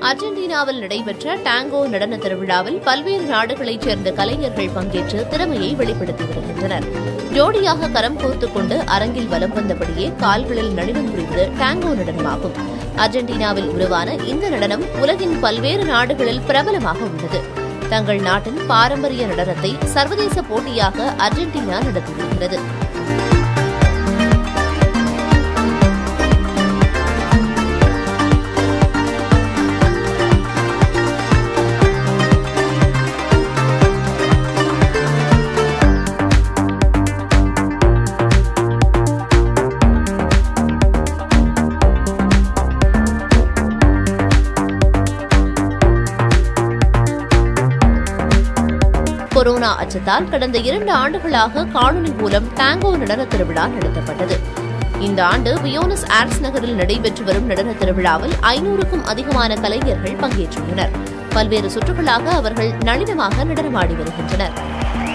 அர்ஜென்டினாவில் நடைபெற்ற டாங்கோ நடன திருவிழாவில் பல்வேறு நாடுகளைச் சேர்ந்த கலைஞர்கள் பங்கேற்று திறமையை வெளிப்படுத்தி வருகின்றனர் ஜோடியாக கரம் கோர்த்துக் கொண்டு அரங்கில் வலம் வந்தபடியே கால்களில் நடனம் புரிவது டாங்கோ நடனமாகும் அர்ஜென்டினாவில் உருவான இந்த நடனம் உலகின் பல்வேறு நாடுகளில் பிரபலமாக உள்ளது தங்கள் நாட்டின் பாரம்பரிய நடனத்தை சர்வதேச போட்டியாக அர்ஜென்டினா நடத்தி வருகிறது கொரோனா அச்சத்தால் கடந்த இரண்டு ஆண்டுகளாக காணொலி மூலம் டாங்கோ நடன திருவிழா நடத்தப்பட்டது இந்த ஆண்டு வியோனஸ் ஆர்ட்ஸ் நகரில் நடைபெற்று வரும் நடன திருவிழாவில் ஐநூறுக்கும் அதிகமான கலைஞர்கள் பங்கேற்றுள்ளனர் பல்வேறு சுற்றுகளாக அவர்கள் நளினமாக நடனமாடி வருகின்றனர்